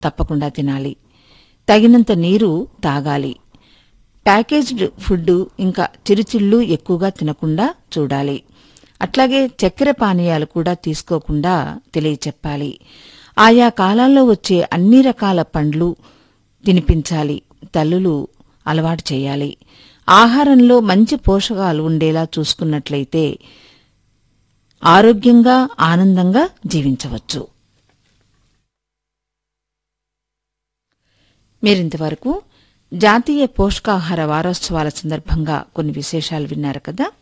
తప్పకుండా తినాలి తగినంత నీరు తాగాలి ప్యాకేజ్డ్ ఫుడ్ ఇంకా చిరుచిళ్ళు ఎక్కువగా తినకుండా చూడాలి అట్లాగే చక్కెర పానీయాలు కూడా తీసుకోకుండా తెలియచెప్పాలి ఆయా కాలాల్లో వచ్చే అన్ని రకాల పండ్లు తినిపించాలి తల్లులు అలవాటు చేయాలి ఆహారంలో మంచి పోషకాలు ఉండేలా చూసుకున్నట్లయితే ఆరోగ్యంగా ఆనందంగా జీవించవచ్చు మీరింతవరకు జాతీయ పోషకాహార వారోత్సవాల సందర్భంగా కొన్ని విశేషాలు విన్నారు కదా